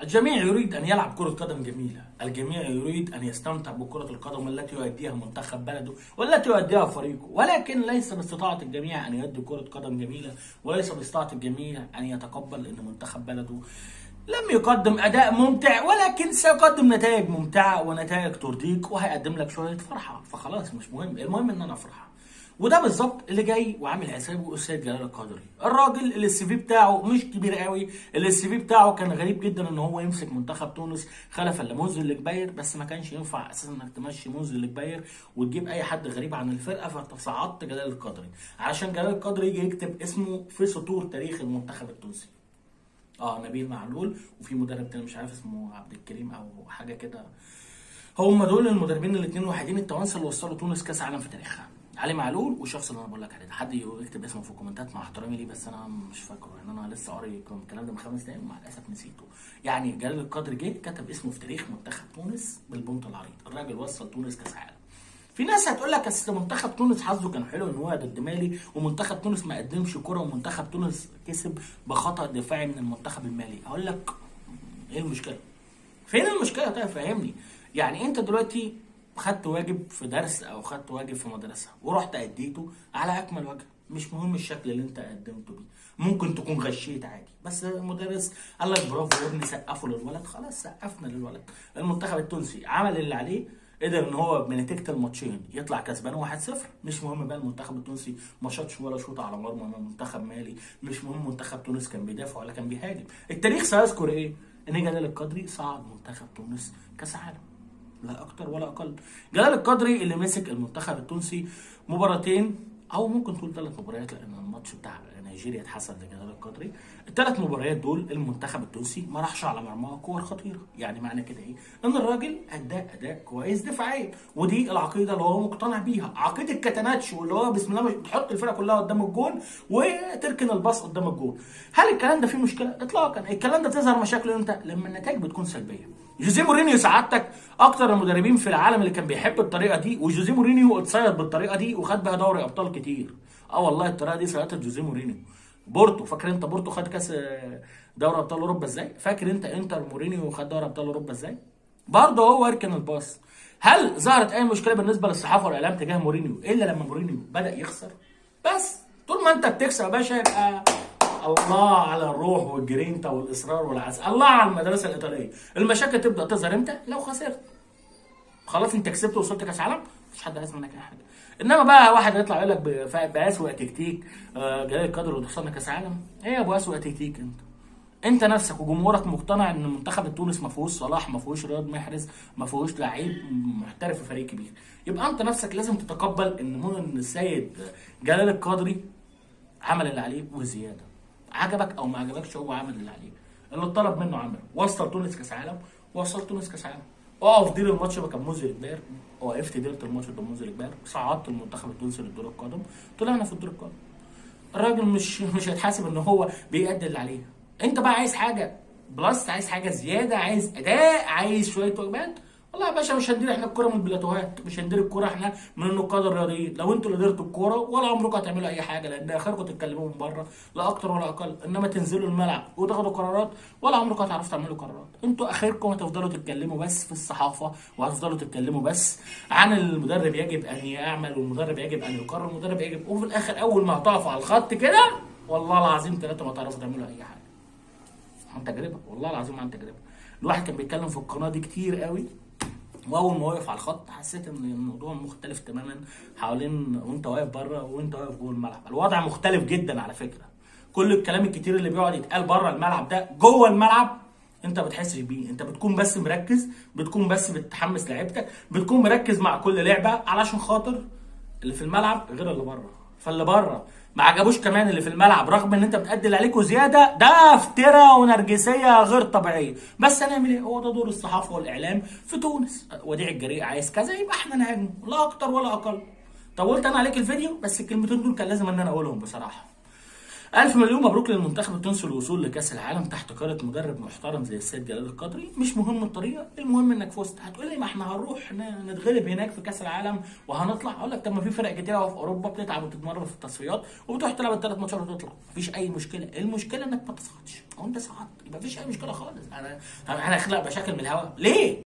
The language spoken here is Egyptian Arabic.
الجميع يريد ان يلعب كره قدم جميله، الجميع يريد ان يستمتع بكره القدم التي يؤديها منتخب بلده والتي يؤديها فريقه، ولكن ليس باستطاعه الجميع ان يؤدي كره قدم جميله، وليس باستطاعه الجميع ان يتقبل ان منتخب بلده لم يقدم اداء ممتع ولكن سيقدم نتائج ممتعه ونتائج ترضيك وهيقدم لك شويه فرحه، فخلاص مش مهم، المهم ان انا افرح. وده بالظبط اللي جاي وعامل حسابه السيد جلال القادري الراجل اللي السي في بتاعه مش كبير قوي اللي السي في بتاعه كان غريب جدا ان هو يمسك منتخب تونس خلفا لمنذر الجباير بس ما كانش ينفع اساسا انك تمشي منذر الجباير وتجيب اي حد غريب عن الفرقه فتصعدت جلال القادري عشان جلال القادري يجي يكتب اسمه في سطور تاريخ المنتخب التونسي اه نبيل معلول وفي مدرب تاني مش عارف اسمه عبد الكريم او حاجه كده هم دول المدربين الاثنين الوحيدين التوانسه اللي وصلوا تونس كاس عالم في تاريخها علي معلول والشخص اللي انا بقول لك عليه ده حد يكتب اسمه في الكومنتات مع احترامي ليه بس انا مش فاكره يعني انا لسه قاري الكلام ده من خمس دقايق ومع الاسف نسيته يعني جلال القدر جه كتب اسمه في تاريخ منتخب تونس بالبنط العريض الراجل وصل تونس كاس عالم في ناس هتقول لك اصل منتخب تونس حظه كان حلو ان هو ضد مالي ومنتخب تونس ما قدمش كره ومنتخب تونس كسب بخطا دفاعي من المنتخب المالي اقول لك ايه المشكله فين المشكله طيب فهمني يعني انت دلوقتي خدت واجب في درس او خدت واجب في مدرسه ورحت اديته على اكمل وجه مش مهم الشكل اللي انت قدمته بيه ممكن تكون غشيت عادي بس المدرس قال لك برافو يا ابني سقفوا للولد خلاص سقفنا للولد المنتخب التونسي عمل اللي عليه قدر ان هو بنتيجه الماتشين يطلع كسبان 1-0 مش مهم بقى المنتخب التونسي ما شاطش ولا شوط على مرمى من منتخب مالي مش مهم منتخب تونس كان بيدافع ولا كان بيهاجم التاريخ سيذكر ايه ان جلال القدري صعد منتخب تونس كاس عالم لا اكتر ولا اقل جلال القدري اللي مسك المنتخب التونسي مباراتين او ممكن تقول ثلاث مباريات لان الماتش بتاع نيجيريا اتحسب لجلال القدري الثلاث مباريات دول المنتخب التونسي ما راحش على مرماه كور خطيره يعني معنى كده ايه ان الراجل ادى اداء كويس دفاعيا ودي العقيده اللي هو مقتنع بيها عقيده كاتاناتشو اللي هو بسم الله بتحط الفرقه كلها قدام الجون وتركن الباص قدام الجون هل الكلام ده فيه مشكله اطلاقا الكلام ده تظهر مشاكله امتى لما النتائج بتكون سلبيه جوزيه مورينيو سعادتك اكتر المدربين في العالم اللي كان بيحب الطريقه دي وجوزيه مورينيو اتصيد بالطريقه دي وخد بيها دوري ابطال كتير اه والله الطريقه دي سيطرت جوزيه مورينيو بورتو فاكر انت بورتو خد كاس دوري ابطال اوروبا ازاي فاكر انت انتر مورينيو خد دوري ابطال اوروبا ازاي برضه هو اركن الباص هل ظهرت اي مشكله بالنسبه للصحافه والاعلام تجاه مورينيو الا لما مورينيو بدا يخسر بس طول ما انت بتكسب يا باشا يبقى الله على الروح والجرينتا والاصرار والعزم الله على المدرسه الايطاليه المشاكل تبدا تظهر امتى لو خسرت خلاص انت كسبت ووصلت كاس عالم مش حد عايز منك اي حاجه انما بقى واحد يطلع يقول لك باسوء تكتيك آه جلال القدر وتوصلنا كاس عالم ايه يا ابو اسوء تكتيك انت انت نفسك وجمهورك مقتنع ان منتخب التونس ما فيهوش صلاح ما فيهوش رياض محرز ما فيهوش لعيب محترف في فريق كبير يبقى انت نفسك لازم تتقبل ان من السيد جلال القادري عمل اللي عليه وزياده عجبك او ما عجبكش هو عمل اللي عليه اللي اتطلب منه عمل وصل تونس كاس عالم وصل تونس كاس عالم اقف دير الماتش بقى كان منذر اجبار وقفت ديرت الماتش قدام منذر اجبار صعدت المنتخب التونسي للدور القادم طلعنا في الدور القادم الراجل مش مش هيتحاسب ان هو بيأدي اللي عليه انت بقى عايز حاجه بلس عايز حاجه زياده عايز اداء عايز شويه وجبات والله يا باشا مش هندير احنا الكوره من البلاتوهات مش هندير الكوره احنا من النقاد الرياضيين لو انتوا اللي ديرتوا الكوره ولا عمركم هتعملوا اي حاجه لان اخركم تتكلموا من بره لا اكتر ولا اقل انما تنزلوا الملعب وتاخدوا قرارات ولا عمركم هتعرفوا تعملوا قرارات انتوا اخركم هتفضلوا تتكلموا بس في الصحافه وهتفضلوا تتكلموا بس عن المدرب يجب ان يعمل والمدرب يجب ان يقرر والمدرب يجب وفي الاخر اول ما هتقفوا على الخط كده والله العظيم ثلاثه ما تعرفوا تعملوا اي حاجه عن تجربه والله العظيم عن تجربه الواحد كان بيتكلم في القناه دي كتير قوي واول ما وقف على الخط حسيت ان الموضوع مختلف تماما حوالين وانت واقف بره وانت واقف جوه الملعب الوضع مختلف جدا على فكره كل الكلام الكتير اللي بيقعد يتقال بره الملعب ده جوه الملعب انت ما بتحسش بيه انت بتكون بس مركز بتكون بس بتحمس لعيبتك بتكون مركز مع كل لعبه علشان خاطر اللي في الملعب غير اللي بره فاللي بره ما عجبوش كمان اللي في الملعب رغم ان انت بتأدي اللي عليك وزياده ده افتراء ونرجسيه غير طبيعيه بس هنعمل ايه هو ده دور الصحافه والاعلام في تونس وديع الجريء عايز كذا يبقى احنا نهاجمه لا اكتر ولا اقل طولت انا عليك الفيديو بس الكلمتين دول كان لازم ان انا اقولهم بصراحه ألف مليون مبروك للمنتخب التونسي الوصول لكأس العالم تحت قيادة مدرب محترم زي السيد جلال القدري مش مهم الطريقة المهم انك فزت هتقول لي ما احنا هنروح ن- نتغلب هناك في كأس العالم وهنطلع اقول لك طب ما في فرق كتير في اوروبا بتتعب وتتمرن في التصفيات وبتروح تلعب الثلاث ماتشات وتطلع مفيش اي مشكلة المشكلة انك ما تصعدش او انت صعدت يبقى مفيش اي مشكلة خالص انا انا هخلق مشاكل من الهواء ليه